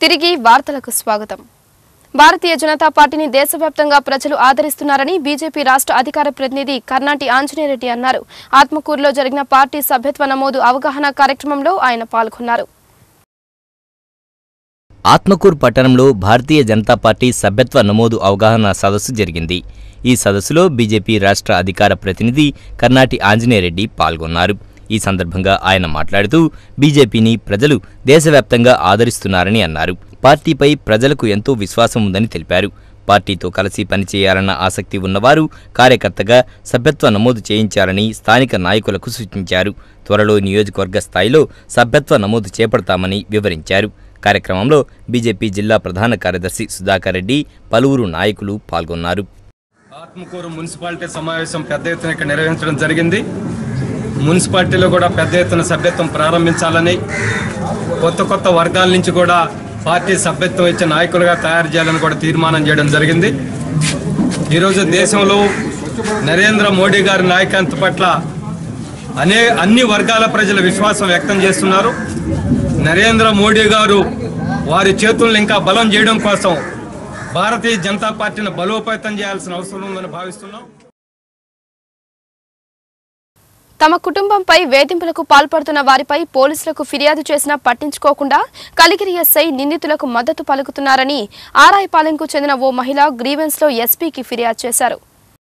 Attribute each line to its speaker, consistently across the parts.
Speaker 1: తిరిగి వార్తలకు స్వాగతం భారతీయ జనతా పార్టీని దేశవ్యాప్తంగా ప్రజలు ఆదరిస్తున్నారని బీజేపీ రాష్ట్ర అధికార ప్రతినిధి కర్నాటి ఆంజనేయరెడ్డి అన్నారు ఆత్మకూరులో జరిగిన పార్టీ సభ్యత్వ నమోదు అవగాహన కార్యక్రమంలో ఆయన పాల్గొన్నారు
Speaker 2: ఆత్మకూరు పట్టణంలో భారతీయ జనతా పార్టీ సభ్యత్వ నమోదు అవగాహన సదస్సు జరిగింది ఈ సదస్సులో బీజేపీ రాష్ట్ర అధికార ప్రతినిధి కర్నాటి ఆంజనేయరెడ్డి పాల్గొన్నారు ఈ సందర్భంగా ఆయన మాట్లాడుతూ బీజేపీని ప్రజలు దేశవ్యాప్తంగా ఆదరిస్తున్నారని అన్నారు పార్టీపై ప్రజలకు ఎంతో విశ్వాసం ఉందని తెలిపారు పార్టీతో కలిసి పనిచేయాలన్న ఆసక్తి ఉన్నవారు కార్యకర్తగా సభ్యత్వ నమోదు చేయించాలని స్థానిక నాయకులకు సూచించారు త్వరలో నియోజకవర్గ స్థాయిలో సభ్యత్వ నమోదు చేపడతామని వివరించారు కార్యక్రమంలో బీజేపీ జిల్లా ప్రధాన కార్యదర్శి సుధాకర్ రెడ్డి పలువురు నాయకులు పాల్గొన్నారు
Speaker 3: ఆత్మకూరు మున్సిపాలిటీ సమావేశం పెద్ద ఎత్తున ఇక్కడ నిర్వహించడం జరిగింది మున్సిపాలిటీలో కూడా పెద్ద ఎత్తున సభ్యత్వం ప్రారంభించాలని కొత్త కొత్త వర్గాల నుంచి కూడా పార్టీ సభ్యత్వం ఇచ్చే నాయకులుగా తయారు చేయాలని కూడా తీర్మానం చేయడం జరిగింది ఈరోజు దేశంలో నరేంద్ర మోడీ గారి నాయకత్వం పట్ల అనే అన్ని వర్గాల ప్రజల విశ్వాసం వ్యక్తం చేస్తున్నారు నరేంద్ర మోడీ గారు వారి చేతులను ఇంకా బలం చేయడం కోసం భారతీయ జనతా పార్టీని బలోపేతం చేయాల్సిన అవసరం ఉందని భావిస్తున్నాం
Speaker 1: తమ కుటుంబంపై వేధింపులకు పాల్పడుతున్న వారిపై పోలీసులకు ఫిర్యాదు చేసినా పట్టించుకోకుండా కలిగిరి ఎస్ఐ నిందితులకు మద్దతు పలుకుతున్నారని ఆరాయపాలెంకు చెందిన ఓ మహిళ గ్రీవెన్స్లో ఎస్పీకి ఫిర్యాదు చేశారు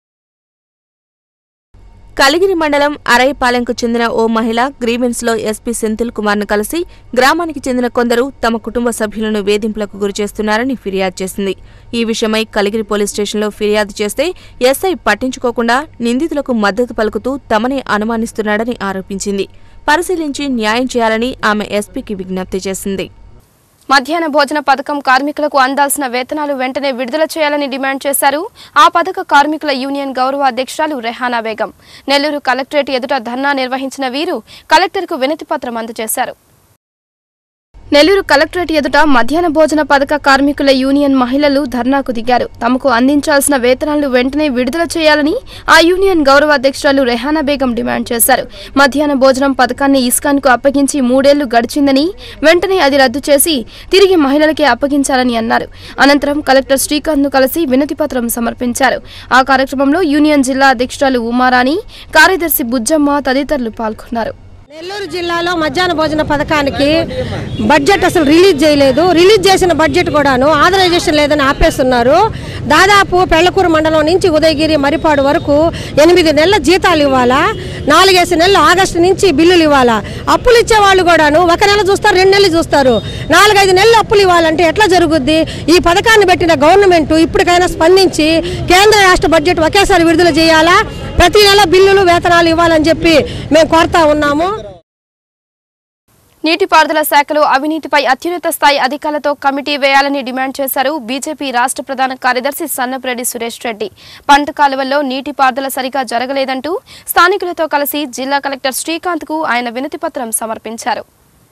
Speaker 4: కలిగిరి మండలం అరైపాలెంకు చెందిన ఓ మహిళ గ్రీవెన్స్ లో ఎస్పీ సెంథిల్ కుమార్ను కలిసి గ్రామానికి చెందిన కొందరు తమ కుటుంబ సభ్యులను వేధింపులకు గురిచేస్తున్నారని ఫిర్యాదు చేసింది ఈ విషయమై కలిగిరి పోలీస్ స్టేషన్లో ఫిర్యాదు చేస్తే ఎస్ఐ పట్టించుకోకుండా నిందితులకు మద్దతు పలుకుతూ తమనే అనుమానిస్తున్నాడని ఆరోపించింది పరిశీలించి న్యాయం చేయాలని ఆమె ఎస్పీకి విజ్ఞప్తి చేసింది
Speaker 1: మధ్యాహ్న భోజన పథకం కార్మికులకు అందాల్సిన వేతనాలు వెంటనే విడుదల చేయాలని డిమాండ్ చేశారు ఆ పథక కార్మికుల యూనియన్ గౌరవ అధ్యక్షురాలు రెహానా బేగం నెల్లూరు కలెక్టరేట్ ఎదుట ధర్నా నిర్వహించిన వీరు కలెక్టర్కు వినతి పత్రం అందజేశారు నెల్లూరు కలెక్టరేట్ ఎదుట మధ్యాహ్న భోజన పథక కార్మికుల యూనియన్ మహిళలు ధర్నాకు దిగారు తమకు అందించాల్సిన వేతనాలు వెంటనే విడుదల చేయాలని ఆ యూనియన్ గౌరవ అధ్యక్షురాలు రెహానా బేగం డిమాండ్ చేశారు మధ్యాహ్న భోజనం పథకాన్ని ఇస్కాన్కు అప్పగించి మూడేళ్లు గడిచిందని వెంటనే అది రద్దు చేసి తిరిగి మహిళలకే అప్పగించాలని అన్నారు అనంతరం కలెక్టర్ శ్రీకాంత్ను కలిసి వినతి పత్రం సమర్పించారు ఆ కార్యక్రమంలో యూనియన్ జిల్లా అధ్యక్షురాలు ఉమారాణి కార్యదర్శి బుజ్జమ్మ తదితరులు పాల్గొన్నారు
Speaker 5: నెల్లూరు జిల్లాలో మధ్యాహ్న భోజన పథకానికి బడ్జెట్ అసలు రిలీజ్ చేయలేదు రిలీజ్ చేసిన బడ్జెట్ కూడాను ఆథరైజేషన్ లేదని ఆపేస్తున్నారు దాదాపు పెళ్లకూరు మండలం నుంచి ఉదయగిరి మరిపాడు వరకు ఎనిమిది నెలల జీతాలు ఇవ్వాలా నాలుగేసి నెలలు ఆగస్టు నుంచి బిల్లులు ఇవ్వాలా అప్పులు ఇచ్చే వాళ్ళు కూడాను ఒక నెల చూస్తారు రెండు నెలలు చూస్తారు నాలుగైదు నెలలు అప్పులు ఇవ్వాలంటే ఎట్లా జరుగుద్ది ఈ పథకాన్ని పెట్టిన గవర్నమెంట్ ఇప్పటికైనా స్పందించి కేంద్ర రాష్ట్ర బడ్జెట్ ఒకేసారి విడుదల చేయాలా ప్రతి నెల బిల్లులు వేతనాలు ఇవ్వాలని చెప్పి మేము కోరుతా ఉన్నాము
Speaker 1: నీటిపారుదల శాఖలో అవినీతిపై అత్యున్నత స్థాయి అధికారులతో కమిటీ వేయాలని డిమాండ్ చేశారు బీజేపీ రాష్ట్ర ప్రధాన కార్యదర్శి సన్నపరెడ్డి సురేష్ రెడ్డి పంట కాలువల్లో నీటిపారుదల సరిగా జరగలేదంటూ స్థానికులతో కలిసి జిల్లా కలెక్టర్ శ్రీకాంత్కు ఆయన వినతిపత్రం సమర్పించారు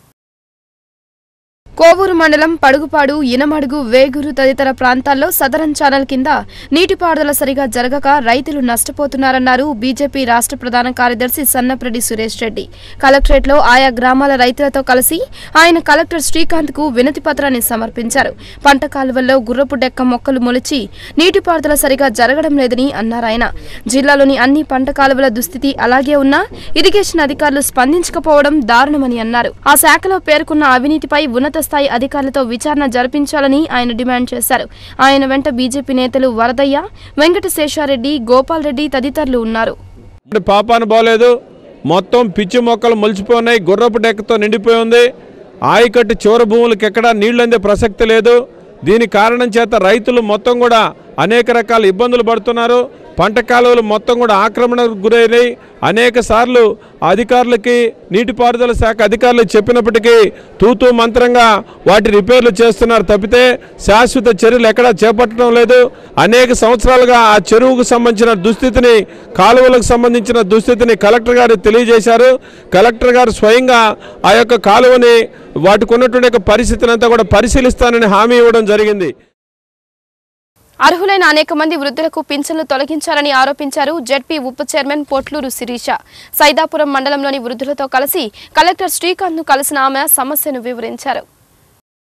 Speaker 1: కోవూరు మండలం పడుగుపాడు ఇనమడుగు వేగూరు తదితర ప్రాంతాల్లో సదరన్ ఛానల్ కింద నీటిపారుదల సరిగా జరగక రైతులు నష్టపోతున్నారన్నారు బీజేపీ రాష్ట్ర ప్రధాన కార్యదర్శి సన్నప్రెడ్డి సురేష్ రెడ్డి కలెక్టరేట్లో ఆయా గ్రామాల రైతులతో కలిసి ఆయన కలెక్టర్ శ్రీకాంత్ కు వినతి పత్రాన్ని సమర్పించారు పంట కాలువల్లో గుర్రపు డెక్క మొక్కలు మొలిచి నీటిపారుదల సరిగా జరగడం లేదని అన్నారు ఆయన జిల్లాలోని అన్ని పంట కాలువల దుస్థితి అలాగే ఉన్నా ఇరిగేషన్ అధికారులు స్పందించకపోవడం దారుణమని అన్నారు ఆ శాఖలో పేర్కొన్న అవినీతిపై ఉన్నత స్థాయి అధికారులతో విచారణ జరిపించాలని ఆయన డిమాండ్ చేశారు ఆయన వెంట బీజేపీ నేతలు వరదయ్య వెంకట శేషారెడ్డి గోపాల్ రెడ్డి తదితరులు ఉన్నారు
Speaker 6: ఇప్పుడు పాపాన బాగలేదు మొత్తం పిచ్చి మొక్కలు మొలిచిపోయినాయి గుర్రపు డెక్కతో నిండిపోయి ఉంది ఆయకట్టు చివరి భూములకు ఎక్కడా నీళ్లు అందే ప్రసక్తి లేదు దీని కారణం చేత రైతులు మొత్తం కూడా అనేక రకాల ఇబ్బందులు పడుతున్నారు పంట కాలువలు మొత్తం కూడా ఆక్రమణకు గురైనాయి అనేక సార్లు అధికారులకి నీటిపారుదల శాఖ అధికారులు చెప్పినప్పటికీ తూతూ మంత్రంగా వాటి రిపేర్లు చేస్తున్నారు తప్పితే శాశ్వత చర్యలు ఎక్కడా చేపట్టడం లేదు అనేక సంవత్సరాలుగా ఆ చెరువుకు సంబంధించిన దుస్థితిని కాలువలకు సంబంధించిన దుస్థితిని కలెక్టర్ గారు తెలియజేశారు కలెక్టర్ గారు స్వయంగా ఆ యొక్క కాలువని వాటికి ఉన్నటువంటి యొక్క పరిస్థితిని అంతా కూడా పరిశీలిస్తానని హామీ ఇవ్వడం జరిగింది
Speaker 1: అర్హులైన అనేక మంది వృద్ధులకు పింఛన్లు తొలగించారని ఆరోపించారు జెడ్పీ ఉప చైర్మన్ పొట్లూరు శిరీష సైదాపురం మండలంలోని వృద్ధులతో కలిసి కలెక్టర్ శ్రీకాంత్ ను కలిసిన ఆమె సమస్యను వివరించారు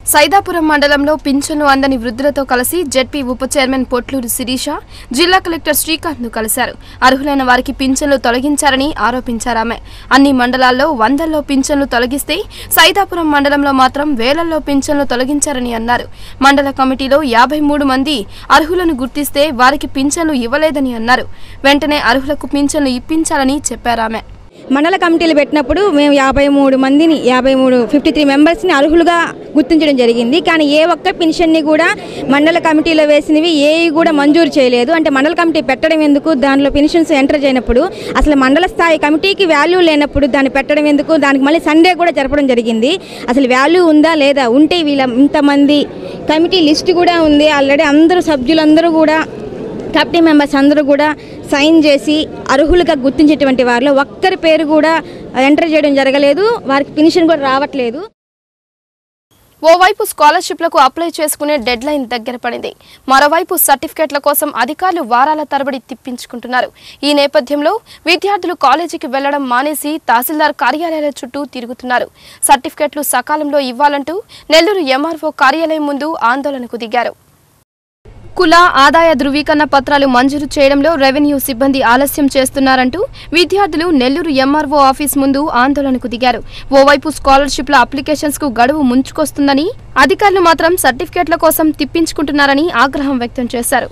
Speaker 1: సైదాపురం మండలంలో పింఛన్లు అందని వృద్ధులతో కలిసి జెడ్పీ ఉప చైర్మన్ పొట్లూరు శిరీష జిల్లా కలెక్టర్ శ్రీకాంత్ ను కలిశారు అర్హులైన వారికి పింఛన్లు తొలగించారని ఆరోపించారామె అన్ని మండలాల్లో వందల్లో పింఛన్లు తొలగిస్తే సైదాపురం మండలంలో మాత్రం వేలల్లో పింఛన్లు తొలగించారని అన్నారు మండల కమిటీలో యాభై మూడు మంది అర్హులను గుర్తిస్తే వారికి పింఛన్లు ఇవ్వలేదని అన్నారు వెంటనే అర్హులకు పింఛన్లు ఇప్పించాలని చెప్పారామె
Speaker 7: మండల కమిటీలు పెట్టినప్పుడు మేము యాభై మూడు మందిని యాభై మూడు ఫిఫ్టీ త్రీ మెంబర్స్ని అర్హులుగా గుర్తించడం జరిగింది కానీ ఏ ఒక్క పెన్షన్ని కూడా మండల కమిటీలో వేసినవి ఏవి కూడా మంజూరు చేయలేదు అంటే మండల కమిటీ పెట్టడం ఎందుకు దానిలో పెన్షన్స్ ఎంటర్ చేయనప్పుడు అసలు మండల స్థాయి కమిటీకి వాల్యూ లేనప్పుడు దాన్ని పెట్టడం ఎందుకు దానికి మళ్ళీ సండే కూడా జరపడం జరిగింది అసలు వాల్యూ ఉందా లేదా ఉంటే వీళ్ళ ఇంతమంది కమిటీ లిస్ట్ కూడా ఉంది ఆల్రెడీ అందరూ సభ్యులందరూ కూడా కమిటీ మెంబర్స్ అందరూ కూడా సైన్ చేసి అర్హులుగా గుర్తించేటువంటి వారిలో ఒక్కరి పేరు కూడా ఎంటర్ చేయడం జరగలేదు వారికి పెన్షన్ కూడా రావట్లేదు
Speaker 1: ఓవైపు స్కాలర్షిప్లకు అప్లై చేసుకునే డెడ్ లైన్ దగ్గర పడింది మరోవైపు సర్టిఫికెట్ల కోసం అధికారులు వారాల తరబడి తిప్పించుకుంటున్నారు ఈ నేపథ్యంలో విద్యార్థులు కాలేజీకి వెళ్లడం మానేసి తహసీల్దార్ కార్యాలయాల చుట్టూ తిరుగుతున్నారు సర్టిఫికెట్లు సకాలంలో ఇవ్వాలంటూ నెల్లూరు ఎంఆర్ఓ కార్యాలయం ముందు ఆందోళనకు దిగారు కుల ఆదాయ ధృవీకరణ పత్రాలు మంజూరు చేయడంలో రెవెన్యూ సిబ్బంది ఆలస్యం చేస్తున్నారంటూ విద్యార్థులు నెల్లూరు ఎంఆర్ఓ ఆఫీస్ ముందు ఆందోళనకు దిగారు ఓవైపు స్కాలర్షిప్ల అప్లికేషన్స్ కు గడువు ముంచుకొస్తుందని అధికారులు మాత్రం సర్టిఫికెట్ల కోసం తిప్పించుకుంటున్నారని ఆగ్రహం వ్యక్తం చేశారు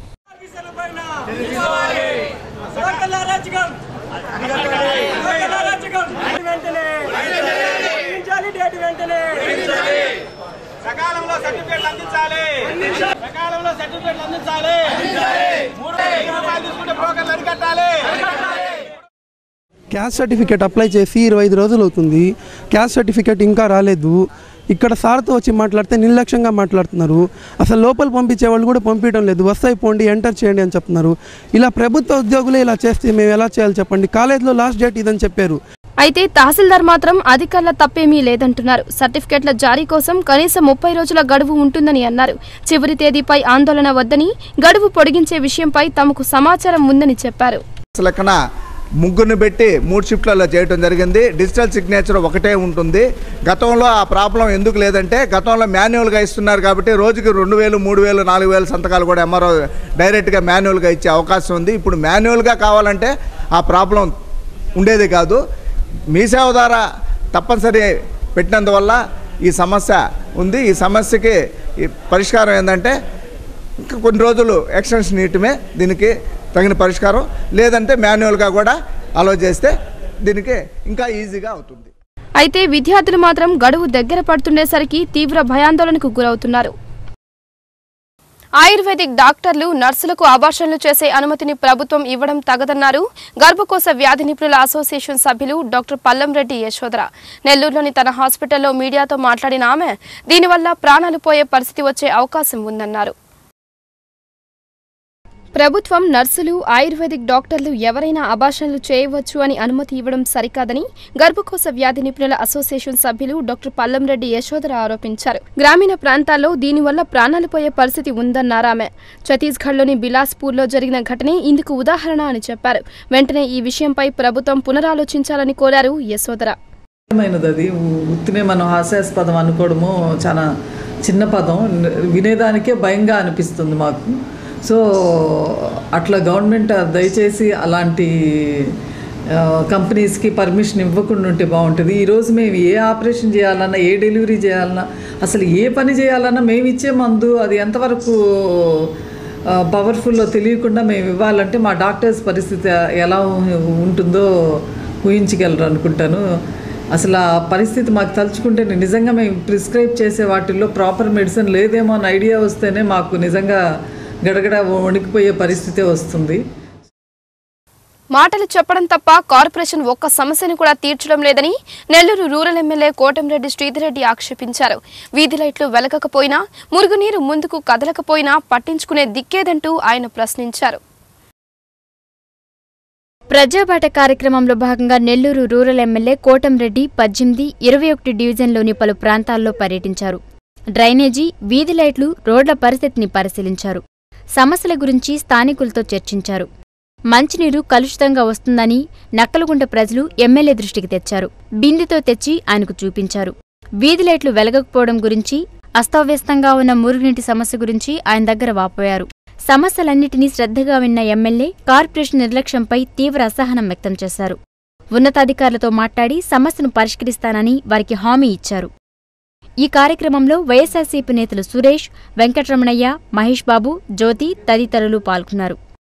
Speaker 8: సకాలంలో సర్టిఫికేట్లు అందించాలి సకాలంలో సర్టిఫికేట్లు అందించాలి మూడు వేల రూపాయలు తీసుకుంటే బ్రోకర్లు అరికట్టాలి
Speaker 9: క్యాస్ట్ సర్టిఫికేట్ అప్లై చేసి ఇరవై ఐదు రోజులు అవుతుంది క్యాస్ట్ సర్టిఫికేట్ ఇంకా రాలేదు ఇక్కడ సార్తో వచ్చి మాట్లాడితే నిర్లక్ష్యంగా మాట్లాడుతున్నారు అసలు లోపల పంపించే వాళ్ళు కూడా పంపించడం లేదు వస్తాయి పోండి ఎంటర్ చేయండి అని చెప్తున్నారు ఇలా ప్రభుత్వ ఉద్యోగులే ఇలా చేస్తే మేము ఎలా చేయాలి చెప్పండి కాలేజ్లో లాస్ట్ డేట్ ఇదని చెప్పారు
Speaker 1: అయితే తహసీల్దార్ మాత్రం అధికారుల తప్పేమీ లేదంటున్నారు సర్టిఫికెట్ల జారీ కోసం కనీసం ముప్పై రోజుల గడువు ఉంటుందని అన్నారు చివరి తేదీపై ఆందోళన వద్దని గడువు పొడిగించే విషయంపై తమకు సమాచారం ఉందని చెప్పారు
Speaker 10: లెక్కన ముగ్గురిని పెట్టి మూడు షిఫ్ట్లలో చేయడం జరిగింది డిజిటల్ సిగ్నేచర్ ఒకటే ఉంటుంది గతంలో ఆ ప్రాబ్లం ఎందుకు లేదంటే గతంలో మాన్యువల్గా ఇస్తున్నారు కాబట్టి రోజుకి రెండు వేలు మూడు వేలు నాలుగు వేలు సంతకాలు కూడా ఎంఆర్ఓ డైరెక్ట్గా మాన్యువల్గా ఇచ్చే అవకాశం ఉంది ఇప్పుడు మాన్యువల్గా కావాలంటే ఆ ప్రాబ్లం ఉండేది కాదు మీ సేవ ద్వారా తప్పనిసరి పెట్టినందువల్ల ఈ సమస్య ఉంది ఈ సమస్యకి ఈ పరిష్కారం ఏంటంటే ఇంకా కొన్ని రోజులు ఎక్స్టెన్షన్ ఇయటమే దీనికి తగిన పరిష్కారం లేదంటే మాన్యువల్గా కూడా అలో చేస్తే దీనికి ఇంకా ఈజీగా అవుతుంది
Speaker 1: అయితే విద్యార్థులు మాత్రం గడువు దగ్గర పడుతుండేసరికి తీవ్ర భయాందోళనకు గురవుతున్నారు ఆయుర్వేదిక్ డాక్టర్లు నర్సులకు అబార్షన్లు చేసే అనుమతిని ప్రభుత్వం ఇవ్వడం తగదన్నారు గర్భకోశ వ్యాధి నిపుణుల అసోసియేషన్ సభ్యులు డాక్టర్ పల్లంరెడ్డి యశోధర నెల్లూరులోని తన హాస్పిటల్లో మీడియాతో మాట్లాడిన ఆమె దీనివల్ల ప్రాణాలు పోయే పరిస్థితి వచ్చే అవకాశం ఉందన్నారు ప్రభుత్వం నర్సులు ఆయుర్వేదిక్ డాక్టర్లు ఎవరైనా అభాషణలు చేయవచ్చు అని అనుమతి ఇవ్వడం సరికాదని గర్భకోశ వ్యాధి నిపుణుల అసోసియేషన్ సభ్యులు డాక్టర్ పల్లంరెడ్డి యశోధర ఆరోపించారు గ్రామీణ ప్రాంతాల్లో దీనివల్ల ప్రాణాలు పోయే పరిస్థితి ఉందన్నారామె ఛత్తీస్గఢ్లోని బిలాస్పూర్లో జరిగిన ఘటనే ఇందుకు ఉదాహరణ అని చెప్పారు వెంటనే ఈ విషయంపై ప్రభుత్వం పునరాలోచించాలని కోరారు యశోధర
Speaker 11: మైనది అది ఉ- ఉత్తినే మనం హాస్యాస్పదం అనుకోవడము చాలా చిన్న పదం వినేదానికే భయంగా అనిపిస్తుంది మాకు సో అట్లా గవర్నమెంట్ దయచేసి అలాంటి ఆ, కంపెనీస్కి పర్మిషన్ ఇవ్వకుండా ఉంటే బాగుంటుంది ఈరోజు మేము ఏ ఆపరేషన్ చేయాలన్నా ఏ డెలివరీ చేయాలన్నా అసలు ఏ పని చేయాలన్నా మేము ఇచ్చే మందు అది ఎంతవరకు పవర్ఫుల్లో తెలియకుండా మేము ఇవ్వాలంటే మా డాక్టర్స్ పరిస్థితి ఎలా ఉంటుందో ఊహించగలరు అనుకుంటాను అసలు ఆ పరిస్థితి మాకు తలుచుకుంటే నిజంగా మేము ప్రిస్క్రైబ్ చేసే వాటిల్లో ప్రాపర్ మెడిసిన్ లేదేమో అని ఐడియా వస్తేనే మాకు నిజంగా గడగడ వణికిపోయే పరిస్థితే వస్తుంది
Speaker 1: మాటలు చెప్పడం తప్ప కార్పొరేషన్ ఒక్క సమస్యను కూడా తీర్చడం లేదని నెల్లూరు రూరల్ ఎమ్మెల్యే కోటంరెడ్డి శ్రీధర్రెడ్డి ఆక్షేపించారు వీధి లైట్లు వెలగకపోయినా మురుగునీరు ముందుకు కదలకపోయినా పట్టించుకునే దిక్కేదంటూ ఆయన ప్రశ్నించారు
Speaker 12: ప్రజాబాట కార్యక్రమంలో భాగంగా నెల్లూరు రూరల్ ఎమ్మెల్యే కోటంరెడ్డి పద్దెనిమిది ఇరవై ఒకటి డివిజన్లోని పలు ప్రాంతాల్లో పర్యటించారు డ్రైనేజీ వీధి లైట్లు రోడ్ల పరిస్థితిని పరిశీలించారు సమస్యల గురించి స్థానికులతో చర్చించారు మంచినీరు కలుషితంగా వస్తుందని నక్కలగుంట ప్రజలు ఎమ్మెల్యే దృష్టికి తెచ్చారు బిందెతో తెచ్చి ఆయనకు చూపించారు వీధి లైట్లు వెలగకపోవడం గురించి అస్తవ్యస్తంగా ఉన్న మురుగునీటి సమస్య గురించి ఆయన దగ్గర వాపోయారు సమస్యలన్నిటినీ శ్రద్ధగా విన్న ఎమ్మెల్యే కార్పొరేషన్ నిర్లక్ష్యంపై తీవ్ర అసహనం వ్యక్తం చేశారు ఉన్నతాధికారులతో మాట్లాడి సమస్యను పరిష్కరిస్తానని వారికి హామీ ఇచ్చారు ఈ కార్యక్రమంలో వైఎస్సార్సీపీ నేతలు సురేష్ వెంకటరమణయ్య మహేష్ బాబు జ్యోతి తదితరులు పాల్గొన్నారు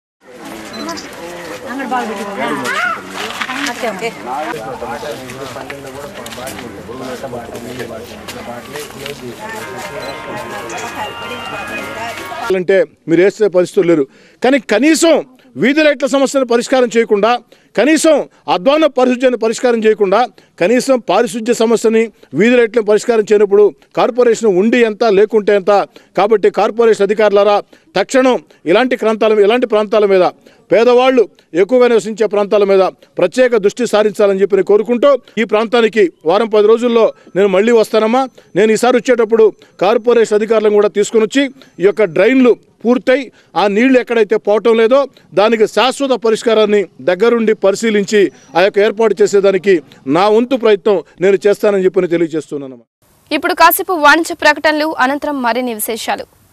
Speaker 13: అంటే మీరు వేసే పరిస్థితులు లేరు కానీ కనీసం వీధి లైట్ల సమస్యను పరిష్కారం చేయకుండా కనీసం అధ్వాన పరిశుద్ధ్యాన్ని పరిష్కారం చేయకుండా కనీసం పారిశుద్ధ్య సమస్యని వీధి లైట్లను పరిష్కారం చేయనప్పుడు కార్పొరేషన్ ఉండి ఎంత లేకుంటే ఎంత కాబట్టి కార్పొరేషన్ అధికారులారా తక్షణం ఇలాంటి ప్రాంతాల ఇలాంటి ప్రాంతాల మీద పేదవాళ్ళు ఎక్కువగా నివసించే ప్రాంతాల మీద ప్రత్యేక దృష్టి సారించాలని చెప్పి నేను కోరుకుంటూ ఈ ప్రాంతానికి వారం పది రోజుల్లో నేను మళ్ళీ వస్తానమ్మా నేను ఈసారి వచ్చేటప్పుడు కార్పొరేషన్ అధికారులను కూడా తీసుకుని వచ్చి ఈ యొక్క డ్రైన్లు పూర్తయి ఆ నీళ్లు ఎక్కడైతే పోవటం లేదో దానికి శాశ్వత పరిష్కారాన్ని దగ్గరుండి పరిశీలించి ఆ యొక్క ఏర్పాటు చేసేదానికి నా వంతు ప్రయత్నం నేను చేస్తానని చెప్పి నేను తెలియజేస్తున్నాను
Speaker 1: ఇప్పుడు కాసేపు వాణిజ్య ప్రకటనలు అనంతరం మరిన్ని విశేషాలు